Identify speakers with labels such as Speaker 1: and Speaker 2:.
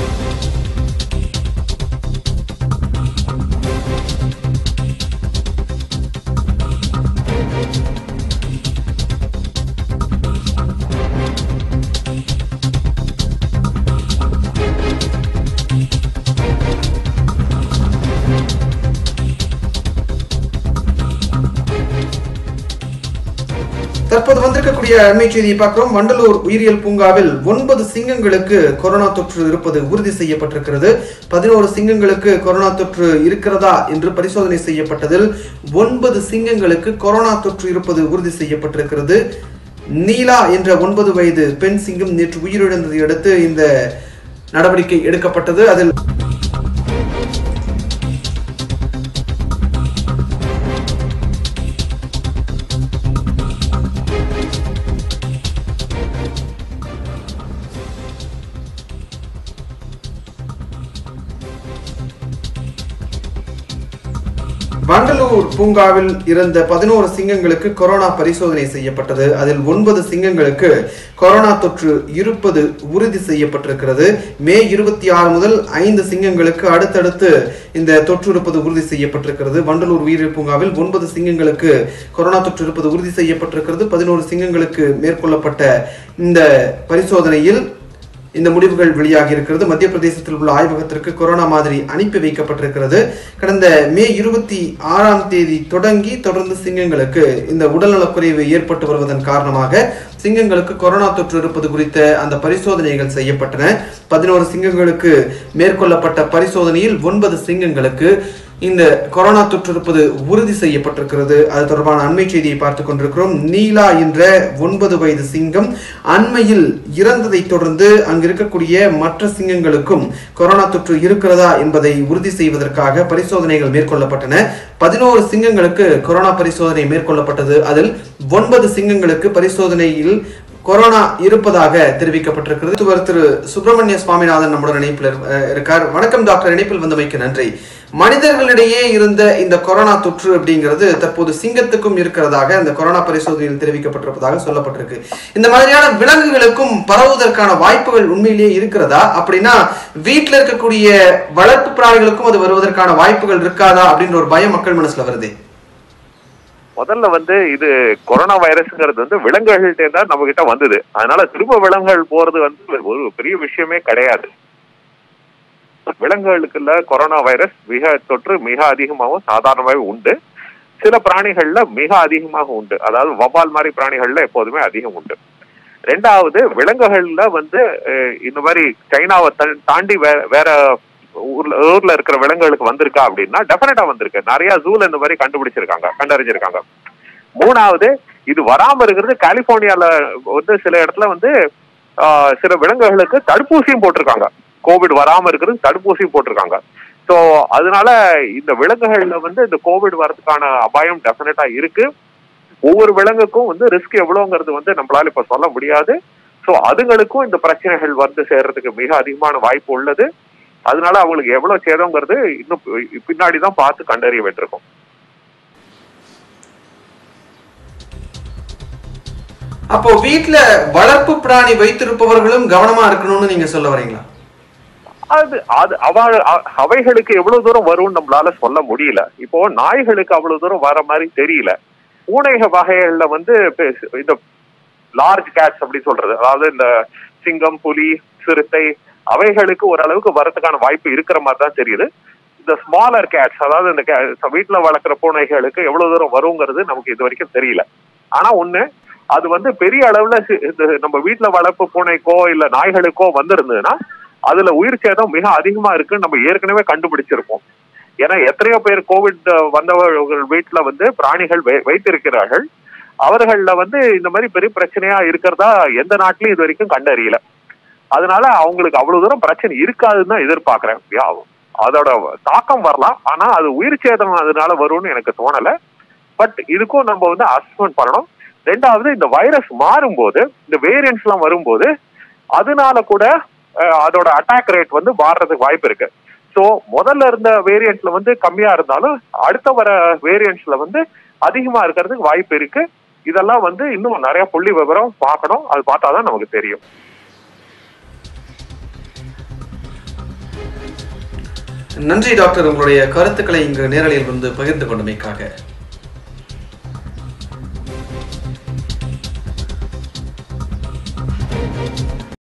Speaker 1: தற்போது வந்திருக்கக்கூடிய அண்மை செய்தியை பார்க்கிறோம் வண்டலூர் உயிரியல் பூங்காவில் ஒன்பது சிங்கங்களுக்கு கொரோனா தொற்று இருப்பது உறுதி செய்யப்பட்டிருக்கிறது பதினோரு சிங்கங்களுக்கு கொரோனா தொற்று இருக்கிறதா என்று பரிசோதனை செய்யப்பட்டதில் ஒன்பது சிங்கங்களுக்கு கொரோனா தொற்று இருப்பது உறுதி செய்யப்பட்டிருக்கிறது நீலா என்ற ஒன்பது வயது பெண் சிங்கம் நேற்று உயிரிழந்ததை அடுத்து இந்த நடவடிக்கை எடுக்கப்பட்டது அதில் வண்டலூர் பூங்காவில் இருந்த பதினோரு சிங்கங்களுக்கு கொரோனா பரிசோதனை செய்யப்பட்டது அதில் ஒன்பது சிங்கங்களுக்கு கொரோனா தொற்று இருப்பது உறுதி செய்யப்பட்டிருக்கிறது மே இருபத்தி ஆறு முதல் ஐந்து சிங்கங்களுக்கு அடுத்தடுத்து இந்த தொற்று இருப்பது உறுதி செய்யப்பட்டிருக்கிறது வண்டலூர் உயிரியல் பூங்காவில் ஒன்பது சிங்கங்களுக்கு கொரோனா தொற்று இருப்பது உறுதி செய்யப்பட்டிருக்கிறது பதினோரு சிங்கங்களுக்கு மேற்கொள்ளப்பட்ட இந்த பரிசோதனையில் இந்த முடிவுகள் வெளியாகி இருக்கிறது மத்திய பிரதேசத்தில் உள்ள ஆய்வகத்திற்கு கொரோனா மாதிரி அனுப்பி வைக்கப்பட்டிருக்கிறது கடந்த மே இருபத்தி ஆறாம் தேதி தொடங்கி தொடர்ந்து சிங்கங்களுக்கு இந்த உடல்நலக்குறைவு ஏற்பட்டு வருவதன் காரணமாக சிங்கங்களுக்கு கொரோனா தொற்று இருப்பது குறித்த அந்த பரிசோதனைகள் செய்யப்பட்டன பதினோரு சிங்கங்களுக்கு மேற்கொள்ளப்பட்ட பரிசோதனையில் ஒன்பது சிங்கங்களுக்கு இந்த கொரோனா தொற்று இருப்பது உறுதி செய்யப்பட்டிருக்கிறது அது தொடர்பான அண்மை செய்தியை பார்த்துக் கொண்டிருக்கிறோம் நீலா என்ற ஒன்பது வயது சிங்கம் அண்மையில் இறந்ததை தொடர்ந்து அங்கு இருக்கக்கூடிய மற்ற சிங்கங்களுக்கும் கொரோனா தொற்று இருக்கிறதா என்பதை உறுதி செய்வதற்காக பரிசோதனைகள் மேற்கொள்ளப்பட்டன பதினோரு சிங்கங்களுக்கு கொரோனா பரிசோதனை மேற்கொள்ளப்பட்டது அதில் ஒன்பது சிங்கங்களுக்கு பரிசோதனையில் கொரோனா இருப்பதாக தெரிவிக்கப்பட்டிருக்கிறது மருத்துவர் திரு சுப்பிரமணிய சுவாமிநாதன் நம்முடன் இணைப்பில் இரு- அஹ் இருக்கார் வணக்கம் டாக்டர் இணைப்பில் வந்தமைக்கு நன்றி மனிதர்களிடையே இருந்த இந்த கொரோனா தொற்று அப்படிங்கிறது தற்போது சிங்கத்துக்கும் இருக்கிறதாக இந்த கொரோனா பரிசோதனையில் தெரிவிக்கப்பட்டிருப்பதாக சொல்லப்பட்டிருக்கு இந்த மாதிரியான விலங்குகளுக்கும் பரவுவதற்கான வாய்ப்புகள் உண்மையிலேயே இருக்கிறதா அப்படின்னா வீட்டில் இருக்கக்கூடிய வளர்ப்பு பிராணிகளுக்கும் அது வருவதற்கான வாய்ப்புகள் இருக்காதா அப்படின்ற ஒரு பயம் மக்கள் மனசுல வருது
Speaker 2: முதல்ல வந்து இது கொரோனா வைரஸ்ங்கிறது வந்து விலங்குகள்கிட்ட தான் நம்ம கிட்ட வந்தது அதனால திரும்ப விலங்குகள் போறது வந்து ஒரு பெரிய விஷயமே கிடையாது விலங்குகளுக்குள்ள கொரோனா வைரஸ் மிக தொற்று மிக அதிகமாகவும் சாதாரணமாகவும் உண்டு சில பிராணிகள்ல மிக அதிகமாக உண்டு அதாவது வவ்வால் மாதிரி பிராணிகள்ல எப்போதுமே அதிகம் உண்டு ரெண்டாவது விலங்குகள்ல வந்து அஹ், இந்த மாதிரி சைனாவை தா- தாண்டி வேற வேற ஊர்ல ஊர்ல இருக்கிற விலங்குகளுக்கு வந்திருக்கா அப்படின்னா டெஃபினட்டா வந்திருக்கு நிறைய ஜூல இந்த மாதிரி கண்டுபிடிச்சிருக்காங்க கண்டறிஞ்சிருக்காங்க மூணாவது இது வராம இருக்கிறது கலிபோர்னியால வந்து சில இடத்துல வந்து ஆஹ், சில விலங்குகளுக்கு தடுப்பூசியும் போட்டிருக்காங்க கோவிட் வராம இருக்கிறது தடுப்பூசியும் போட்டிருக்காங்க ஸோ அதனால இந்த விலங்குகள்ல வந்து இந்த கோவிட் வரதுக்கான அபாயம் டெஃபினட்டா இருக்கு ஒவ்வொரு விலங்குக்கும் வந்து ரிஸ்க் எவ்வளோங்கிறது வந்து நம்மளால இப்ப சொல்ல முடியாது ஸோ அதுங்களுக்கும் இந்த பிரச்சனைகள் வந்து சேர்றதுக்கு மிக அதிகமான வாய்ப்பு உள்ளது அதனால அவங்களுக்கு எவ்வளவு சேதங்கிறது இன்னும் பின்னாடி தான் பார்த்து கண்டறிய வேண்டியிருக்கும்
Speaker 1: அப்போ வீட்ல வளர்ப்பு பிராணி வைத்திருப்பவர்களும் கவனமா இருக்கணும்னு நீங்க சொல்ல வரீங்களா
Speaker 2: அது அது அவ அ- அவைகளுக்கு எவ்வளவு தூரம் வரும்னு நம்மளால சொல்ல முடியல இப்போ நாய்களுக்கு அவ்வளவு தூரம் வர மாதிரி தெரியல பூனைக வகைகள்ல வந்து பெ- இந்த லார்ஜ் கேட்ஸ் அப்படி சொல்றது அதாவது இந்த சிங்கம் புலி சிறுத்தை அவைகளுக்கு ஓரளவுக்கு வரதுக்கான வாய்ப்பு இருக்கிற மாதிரி தான் தெரியுது இந்த ஸ்மாலர் கேட்ஸ் அதாவது இந்த ca- வீட்டுல வளர்க்குற பூனைகளுக்கு எவ்வளவு தூரம் வருங்கிறது நமக்கு இது வரைக்கும் தெரியல ஆனா ஒண்ணு அது வந்து பெரிய அளவுல சி- இது நம்ம வீட்டுல வளர்ப்பு பூனைக்கோ இல்ல நாய்களுக்கோ வந்திருந்ததுன்னா அதுல உயிர் சேதம் மிக அதிகமா இருக்குன்னு நம்ம ஏற்கனவே கண்டுபிடிச்சிருப்போம் ஏன்னா எத்தனையோ பேர் கோவிட் வந்தவர்கள் வீட்டுல வந்து பிராணிகள் வை- வைத்திருக்கிறார்கள் அவர்கள்ல வந்து இந்த மாதிரி பெரிய பிரச்சனையா இருக்கிறதா எந்த நாட்டிலையும் இது வரைக்கும் கண்டறியல அதனால அவங்களுக்கு அவ்வளவு தூரம் பிரச்சனை இருக்காதுன்னு தான் எதிர்பார்க்கிறேன் யா, அதோட தாக்கம் வரலாம் ஆனா அது உயிர் சேதம் அதனால வரும்னு எனக்கு தோணல பட் இதுக்கும் நம்ம வந்து அசஸ்மெண்ட் பண்ணணும் ரெண்டாவது இந்த வைரஸ் மாறும்போது இந்த வேரியன்ட்ஸ் எல்லாம் வரும்போது அதனால கூட அஹ், அதோட அட்டாக் ரேட் வந்து மாறுறதுக்கு வாய்ப்பு இருக்கு ஸோ முதல்ல இருந்த வேரியன்ட்ல வந்து கம்மியா இருந்தாலும் அடுத்த வர வேரியன்ட்ஸ்ல வந்து அதிகமா இருக்கிறதுக்கு வாய்ப்பு இருக்கு இதெல்லாம் வந்து இன்னும் நிறைய புள்ளி விவரம் பார்க்கணும் அது பார்த்தாதான் நமக்கு தெரியும்
Speaker 1: நன்றி டாக்டர் உங்களுடைய கருத்துக்களை இங்கு நேரலையில் வந்து பகிர்ந்து கொண்டமைக்காக